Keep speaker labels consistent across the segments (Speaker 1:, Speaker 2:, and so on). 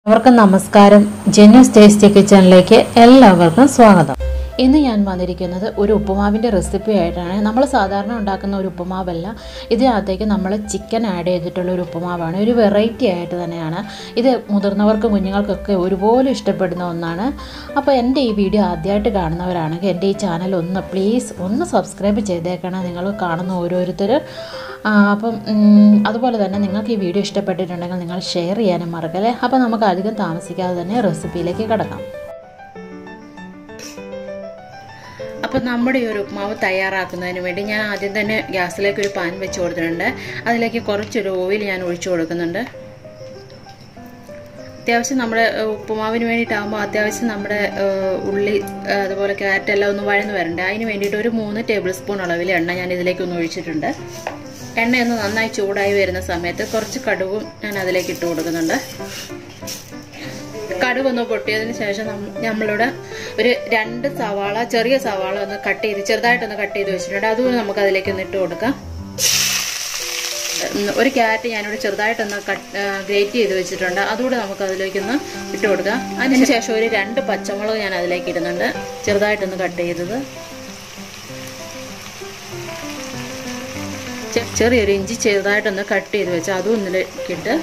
Speaker 1: എല്ലാവർക്കും നമസ്കാരം ജെന്യൂസ് ടേസ്റ്റി കിച്ചണിലേക്ക് എല്ലാവർക്കും സ്വാഗതം ഇന്ന് ഞാൻ വന്നിരിക്കുന്നത് ഒരു ഉപ്പുമാവിൻ്റെ റെസിപ്പി ആയിട്ടാണ് നമ്മൾ സാധാരണ ഉണ്ടാക്കുന്ന ഒരു ഉപ്പുമാവല്ല ഇതിനകത്തേക്ക് നമ്മൾ ചിക്കൻ ആഡ് ചെയ്തിട്ടുള്ള ഒരു ഉപ്പുമാവാണ് ഒരു വെറൈറ്റി ആയിട്ട് തന്നെയാണ് ഇത് മുതിർന്നവർക്കും കുഞ്ഞുങ്ങൾക്കൊക്കെ ഒരുപോലെ ഇഷ്ടപ്പെടുന്ന ഒന്നാണ് അപ്പോൾ എൻ്റെ ഈ വീഡിയോ ആദ്യമായിട്ട് കാണുന്നവരാണെങ്കിൽ എൻ്റെ ഈ ചാനൽ ഒന്ന് പ്ലീസ് ഒന്ന് സബ്സ്ക്രൈബ് ചെയ്തേക്കണം നിങ്ങൾ കാണുന്ന ഓരോരുത്തർ ആ, അപ്പം ഉം, അതുപോലെ തന്നെ നിങ്ങൾക്ക് ഈ വീഡിയോ ഇഷ്ടപ്പെട്ടിട്ടുണ്ടെങ്കിൽ നിങ്ങൾ ഷെയർ ചെയ്യാനും മറക്കല്ലേ അപ്പോൾ നമുക്ക് അധികം താമസിക്കാതെ തന്നെ റെസിപ്പിയിലേക്ക് കിടക്കാം അപ്പോൾ നമ്മുടെ ഈ ഒരു ഉപ്മാവ് തയ്യാറാക്കുന്നതിന് വേണ്ടി ഞാൻ ആദ്യം തന്നെ ഗ്യാസിലേക്ക് ഒരു പാൻ വെച്ച് കൊടുത്തിട്ടുണ്ട് അതിലേക്ക് കുറച്ചൊരു ഓയിൽ ഞാൻ ഒഴിച്ചു കൊടുക്കുന്നുണ്ട് അത്യാവശ്യം നമ്മുടെ ഏഹ്, ഉപ്പുമാവിന് വേണ്ടിയിട്ടാകുമ്പോൾ അത്യാവശ്യം നമ്മുടെ ഏഹ്, ഉള്ളി ഏഹ്, അതുപോലെ ക്യാരറ്റ് എല്ലാം ഒന്ന് വഴന്ന് വരണ്ടേ അതിന് വേണ്ടിയിട്ട് ഒരു മൂന്ന് ടേബിൾ സ്പൂൺ അളവിൽ എണ്ണ ഞാൻ ഇതിലേക്ക് ഒന്ന് ഒഴിച്ചിട്ടുണ്ട് എണ്ണയൊന്ന് നന്നായി ചൂടായി വരുന്ന സമയത്ത് കുറച്ച് കടുവും ഞാൻ അതിലേക്ക് ഇട്ട് കൊടുക്കുന്നുണ്ട് കടുകൊന്ന് പൊട്ടിയതിന് ശേഷം നം- നമ്മളിവിടെ ഒരു രണ്ട് സവാള ചെറിയ സവാള ഒന്ന് കട്ട് ചെയ്ത് ചെറുതായിട്ടൊന്ന് കട്ട് ചെയ്ത് വെച്ചിട്ടുണ്ട് അതും നമുക്ക് അതിലേക്ക് ഒന്ന് ഇട്ട് കൊടുക്കാം ഉം, ഒരു ക്യാരറ്റ് ഞാനിവിടെ ചെറുതായിട്ടൊന്ന് കട്ട് ഗ്രേറ്റ് ചെയ്ത് വെച്ചിട്ടുണ്ട് അതുകൂടെ നമുക്ക് അതിലേക്കൊന്ന് ഇട്ട് കൊടുക്കാം അതിന് ശേഷം ഒരു രണ്ട് പച്ചമുളക് ഞാൻ അതിലേക്ക് ഇടുന്നുണ്ട് ചെറുതായിട്ടൊന്ന് കട്ട് ചെയ്തത് ചെ- ചെറിയൊരു ഇഞ്ചി ചെറുതായിട്ടൊന്ന് കട്ട് ചെയ്ത് വെച്ച് അതും ഒന്നിലേക്കിട്ട്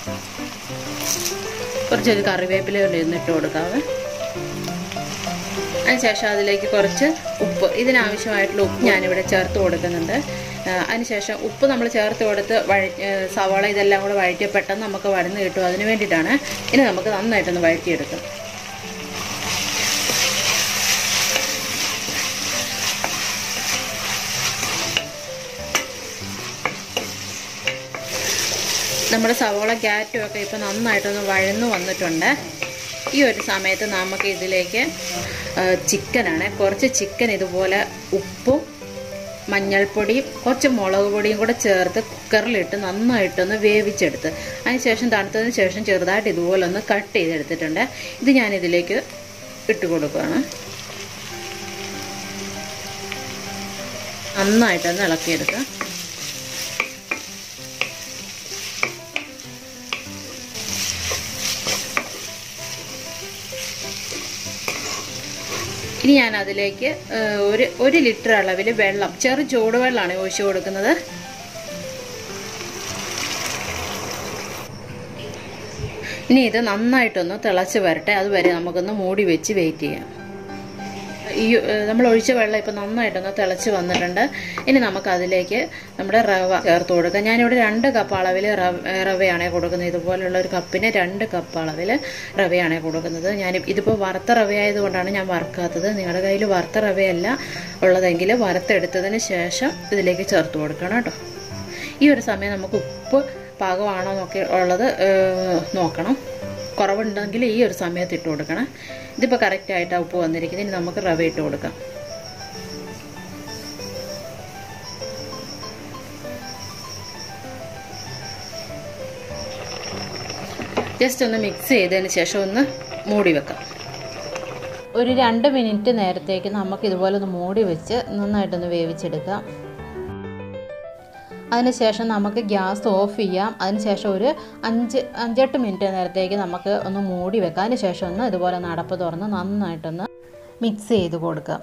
Speaker 1: കുറച്ചൊരു കറിവേപ്പില ഒന്ന് ഇട്ട് കൊടുക്കാവേ അതിനുശേഷം അതിലേക്ക് കുറച്ച് ഉപ്പ് ഇതിനാവശ്യമായിട്ടുള്ള ഉപ്പ് ഞാനിവിടെ ചേർത്ത് കൊടുക്കുന്നുണ്ട് ആ, അതിനുശേഷം ഉപ്പ് നമ്മൾ ചേർത്ത് കൊടുത്ത് വഴ ഏ, സവാള ഇതെല്ലാം കൂടെ വഴറ്റിയ പെട്ടെന്ന് നമുക്ക് വഴന്ന് കിട്ടും അതിന് വേണ്ടിയിട്ടാണ് ഇനി നമുക്ക് നന്നായിട്ടൊന്ന് വഴറ്റിയെടുക്കാം നമ്മുടെ സവോള ക്യാരറ്റും ഒക്കെ ഇപ്പോൾ നന്നായിട്ടൊന്ന് വഴന്നു വന്നിട്ടുണ്ട് ഈ ഒരു സമയത്ത് നമുക്ക് ഇതിലേക്ക് ചിക്കനാണ് കുറച്ച് ചിക്കൻ ഇതുപോലെ ഉപ്പും മഞ്ഞൾപ്പൊടിയും കുറച്ച് മുളക് പൊടിയും കൂടെ ചേർത്ത് കുക്കറിലിട്ട് നന്നായിട്ടൊന്ന് വേവിച്ചെടുത്ത് അതിനുശേഷം തണുത്തതിന് ശേഷം ചെറുതായിട്ട് ഇതുപോലെ ഒന്ന് കട്ട് ചെയ്തെടുത്തിട്ടുണ്ട് ഇത് ഞാൻ ഇതിലേക്ക് ഇട്ട് കൊടുക്കുകയാണ് നന്നായിട്ടൊന്ന് ഇളക്കിയെടുക്കുക ഇനി ഞാൻ അതിലേക്ക് ഏഹ്, ഒരു ഒരു ലിറ്റർ അളവിൽ വെള്ളം ചെറു ചൂടുവെള്ളമാണ് ഒഴിച്ചു കൊടുക്കുന്നത് ഇനി ഇത് നന്നായിട്ടൊന്ന് തിളച്ച് വരട്ടെ അതുവരെ നമുക്കൊന്ന് മൂടി വെച്ച് വെയിറ്റ് ചെയ്യാം ഈ ഏഹ്, നമ്മൾ ഒഴിച്ച വെള്ളം ഇപ്പം നന്നായിട്ടൊന്ന് തിളച്ച് വന്നിട്ടുണ്ട് ഇനി നമുക്ക് അതിലേക്ക് നമ്മുടെ റവ ചേർത്ത് കൊടുക്കാം ഞാനിവിടെ രണ്ട് കപ്പ് അളവിൽ റവയാണ് കൊടുക്കുന്നത് ഇതുപോലുള്ള ഒരു കപ്പിന് രണ്ട് കപ്പ് അളവിൽ റവയാണ് കൊടുക്കുന്നത് ഞാൻ ഇതിപ്പോൾ വറുത്ത റവ ആയതുകൊണ്ടാണ് ഞാൻ വറുക്കാത്തത് നിങ്ങളുടെ കയ്യിൽ വറുത്ത റവയല്ല ഉള്ളതെങ്കിൽ വറുത്തെടുത്തതിന് ശേഷം ഇതിലേക്ക് ചേർത്ത് കൊടുക്കണം കേട്ടോ ഈ ഒരു സമയം നമുക്ക് ഉപ്പ് പാകമാണോ എന്നൊക്കെ ഉള്ളത് ഏഹ്, നോക്കണം കുറവുണ്ടെങ്കിൽ ഈ ഒരു സമയത്ത് ഇട്ട് കൊടുക്കണം ഇതിപ്പോൾ കറക്റ്റായിട്ടാണ് ഉപ്പ് വന്നിരിക്കുന്നത് ഇനി നമുക്ക് റവ ഇട്ട് കൊടുക്കാം ജസ്റ്റ് ഒന്ന് മിക്സ് ചെയ്തതിന് ശേഷം ഒന്ന് മൂടി വെക്കാം ഒരു രണ്ട് മിനിറ്റ് നേരത്തേക്ക് നമുക്ക് ഇതുപോലെ ഒന്ന് മൂടി വെച്ച് നന്നായിട്ടൊന്ന് വേവിച്ചെടുക്കാം അതിനുശേഷം നമുക്ക് ഗ്യാസ് ഓഫ് ചെയ്യാം അതിനുശേഷം ഒരു അഞ്ച് അഞ്ചെട്ട് മിനിറ്റ് നേരത്തേക്ക് നമുക്ക് ഒന്ന് മൂടി വെക്കാം അതിനുശേഷം ഒന്ന് ഇതുപോലെ ഒന്ന് അടപ്പ് തുറന്ന് നന്നായിട്ടൊന്ന് മിക്സ് ചെയ്ത് കൊടുക്കാം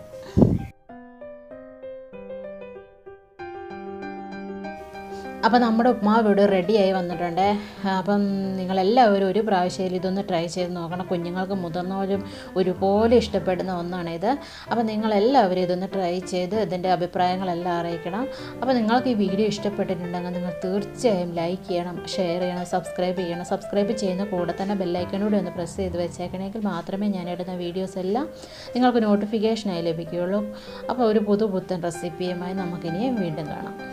Speaker 1: അപ്പോൾ നമ്മുടെ ഉപ്മാവ് ഇവിടെ റെഡിയായി വന്നിട്ടുണ്ട് അപ്പം നിങ്ങളെല്ലാവരും ഒരു പ്രാവശ്യം ഇതൊന്ന് ട്രൈ ചെയ്ത് നോക്കണം കുഞ്ഞുങ്ങൾക്ക് മുതിർന്നവരും ഒരുപോലെ ഇഷ്ടപ്പെടുന്ന ഒന്നാണ് ഇത് അപ്പോൾ നിങ്ങളെല്ലാവരും ഇതൊന്ന് ട്രൈ ചെയ്ത് ഇതിൻ്റെ അഭിപ്രായങ്ങളെല്ലാം അറിയിക്കണം അപ്പോൾ നിങ്ങൾക്ക് ഈ വീഡിയോ ഇഷ്ടപ്പെട്ടിട്ടുണ്ടെങ്കിൽ നിങ്ങൾ തീർച്ചയായും ലൈക്ക് ചെയ്യണം ഷെയർ ചെയ്യണം സബ്സ്ക്രൈബ് ചെയ്യണം സബ്സ്ക്രൈബ് ചെയ്യുന്ന കൂടെ തന്നെ ബെല്ലൈക്കനൂടെ ഒന്ന് പ്രസ് ചെയ്ത് വെച്ചേക്കണമെങ്കിൽ മാത്രമേ ഞാൻ ഇടുന്ന വീഡിയോസ് എല്ലാം നിങ്ങൾക്ക് നോട്ടിഫിക്കേഷനായി ലഭിക്കുകയുള്ളൂ അപ്പോൾ ഒരു പുതു പുത്തൻ റെസിപ്പിയുമായി നമുക്കിനിയും വീണ്ടും കാണാം